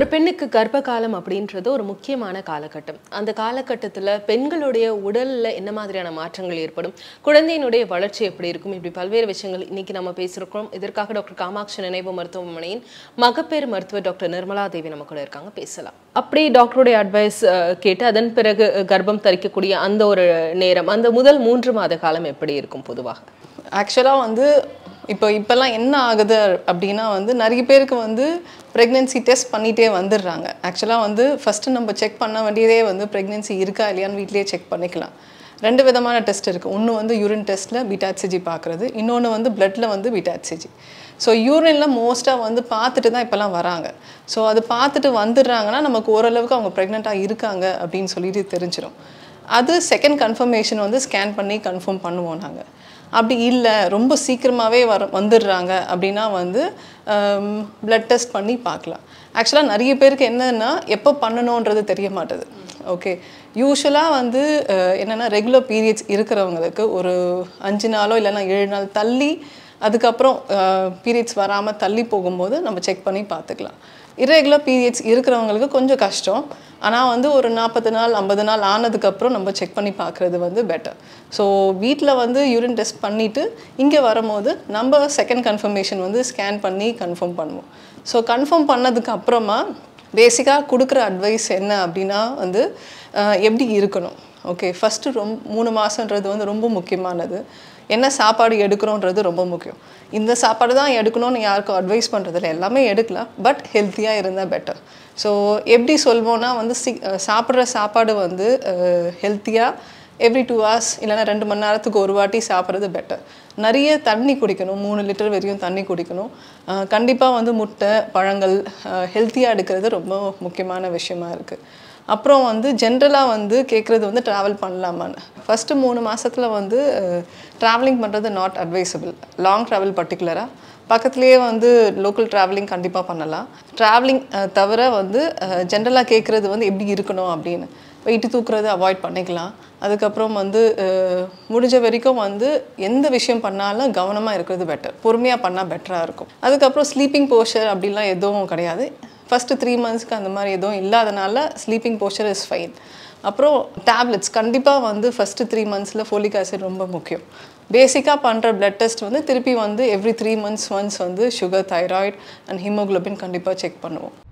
ஒரு பெண்ணுக்கு கர்ப்ப காலம் அப்படின்றது ஒரு முக்கியமான காலகட்டம் அந்த காலகட்டத்தில் பெண்களுடைய உடலில் என்ன மாதிரியான மாற்றங்கள் ஏற்படும் குழந்தையினுடைய வளர்ச்சி எப்படி இருக்கும் இப்படி பல்வேறு விஷயங்கள் இன்னைக்கு நம்ம பேசியிருக்கிறோம் இதற்காக டாக்டர் காமாட்சி நினைவு மருத்துவமனையின் மகப்பேறு மருத்துவர் டாக்டர் நிர்மலா தேவி நம்ம கூட இருக்காங்க பேசலாம் அப்படி டாக்டருடைய அட்வைஸ் கேட்டு அதன் பிறகு அஹ், கர்ப்பம் தரிக்கக்கூடிய அந்த ஒரு நேரம் அந்த முதல் மூன்று மாத காலம் எப்படி இருக்கும் பொதுவாக ஆக்சுவலாக வந்து இப்போ இப்போல்லாம் என்ன ஆகுது அப்படின்னா வந்து நிறைய பேருக்கு வந்து ப்ரெக்னென்சி டெஸ்ட் பண்ணிகிட்டே வந்துடுறாங்க ஆக்சுவலாக வந்து ஃபஸ்ட்டு நம்ம செக் பண்ண வேண்டியதே வந்து ப்ரெக்னென்சி இருக்கா இல்லையான்னு வீட்லேயே செக் பண்ணிக்கலாம் ரெண்டு விதமான டெஸ்ட் இருக்குது ஒன்று வந்து யூரின் டெஸ்ட்டில் பீட்டாச்சிஜி பார்க்குறது இன்னொன்று வந்து பிளட்டில் வந்து பீட்டாச்சிஜி ஸோ யூரினில் மோஸ்ட்டாக வந்து பார்த்துட்டு தான் இப்போல்லாம் வராங்க ஸோ அது பார்த்துட்டு வந்துடுறாங்கன்னா நமக்கு ஓரளவுக்கு அவங்க ப்ரெக்னெண்ட்டாக இருக்காங்க அப்படின்னு சொல்லிட்டு தெரிஞ்சிடும் அது செகண்ட் கன்ஃபர்மேஷன் வந்து ஸ்கேன் பண்ணி கன்ஃபார்ம் பண்ணுவோம் நாங்கள் அப்படி இல்லை ரொம்ப சீக்கிரமாகவே வர வந்துடுறாங்க அப்படின்னா வந்து பிளட் டெஸ்ட் பண்ணி பார்க்கலாம் ஆக்சுவலாக நிறைய பேருக்கு என்னன்னா எப்போ பண்ணணுன்றது தெரிய மாட்டுது ஓகே யூஸ்வலாக வந்து அஹ், என்னென்னா ரெகுலர் பீரியட்ஸ் இருக்கிறவங்களுக்கு ஒரு அஞ்சு நாளோ இல்லைன்னா ஏழு நாள் தள்ளி அதுக்கப்புறம் பீரியட்ஸ் வராமல் தள்ளி போகும்போது நம்ம செக் பண்ணி பார்த்துக்கலாம் irregular பீரியட்ஸ் இருக்கிறவங்களுக்கு கொஞ்சம் கஷ்டம் ஆனால் வந்து ஒரு நாற்பது நாள் ஐம்பது நாள் ஆனதுக்கப்புறம் நம்ம செக் பண்ணி பார்க்குறது வந்து பெட்டர் ஸோ வீட்டில் வந்து யூரின் டெஸ்ட் பண்ணிவிட்டு இங்கே வரும்போது நம்ம செகண்ட் கன்ஃபர்மேஷன் வந்து ஸ்கேன் பண்ணி கன்ஃபார்ம் பண்ணுவோம் ஸோ கன்ஃபார்ம் பண்ணதுக்கு அப்புறமா பேசிக்காக கொடுக்குற அட்வைஸ் என்ன அப்படின்னா வந்து அஹ், எப்படி இருக்கணும் ஓகே ஃபஸ்ட்டு ரொம்ப மூணு மாதன்றது வந்து ரொம்ப முக்கியமானது என்ன சாப்பாடு எடுக்கிறோன்றது ரொம்ப முக்கியம் இந்த சாப்பாடு தான் எடுக்கணும்னு யாருக்கும் அட்வைஸ் பண்ணுறதில்ல எல்லாமே எடுக்கலாம் பட் ஹெல்த்தியாக இருந்தால் பெட்டர் ஸோ எப்படி சொல்வோன்னா வந்து சி அஹ் சாப்பிட்ற சாப்பாடு வந்து ஹெல்த்தியாக எவ்ரி டூ ஹவர்ஸ் இல்லைன்னா ரெண்டு மணி நேரத்துக்கு ஒரு வாட்டி சாப்பிட்றது பெட்டர் நிறைய தண்ணி குடிக்கணும் மூணு லிட்டர் வரையும் தண்ணி குடிக்கணும் கண்டிப்பாக வந்து முட்டை பழங்கள் ஹெல்த்தியாக எடுக்கிறது ரொம்ப முக்கியமான விஷயமா இருக்குது அப்புறம் வந்து ஜென்ரலாக வந்து கேட்குறது வந்து ட்ராவல் பண்ணலாமான்னு ஃபஸ்ட்டு மூணு மாசத்துல வந்து ட்ராவலிங் பண்ணுறது நாட் அட்வைசபிள் லாங் ட்ராவல் பர்டிகுலராக பக்கத்துலேயே வந்து லோக்கல் ட்ராவலிங் கண்டிப்பாக பண்ணலாம் ட்ராவலிங் தவிர வந்து ஜென்ரலாக கேட்குறது வந்து எப்படி இருக்கணும் அப்படின்னு வெயிட்டு தூக்குறது அவாய்ட் பண்ணிக்கலாம் அதுக்கப்புறம் வந்து அஹ், முடிஞ்ச வரைக்கும் வந்து எந்த விஷயம் பண்ணாலும் கவனமாக இருக்கிறது பெட்டர் பொறுமையாக பண்ணால் பெட்டராக இருக்கும் அதுக்கப்புறம் ஸ்லீப்பிங் போஸ்டர் அப்படிலாம் எதுவும் கிடையாது ஃபஸ்ட்டு த்ரீ மந்த்ஸ்க்கு அந்த மாதிரி எதுவும் இல்லாதனால ஸ்லீப்பிங் போஸ்டர் இஸ் ஃபைன் அப்புறம் டேப்லெட்ஸ் கண்டிப்பாக வந்து ஃபஸ்ட்டு த்ரீ மந்த்ஸில் ஃபோலிக் ஆசிட் ரொம்ப முக்கியம் பேசிக்காக பண்ணுற பிளட் டெஸ்ட் வந்து திருப்பி வந்து எவ்ரி த்ரீ மந்த்ஸ் ஒன்ஸ் வந்து சுகர் தைராய்டு அண்ட் ஹீமோகுளோபின் கண்டிப்பாக செக் பண்ணுவோம்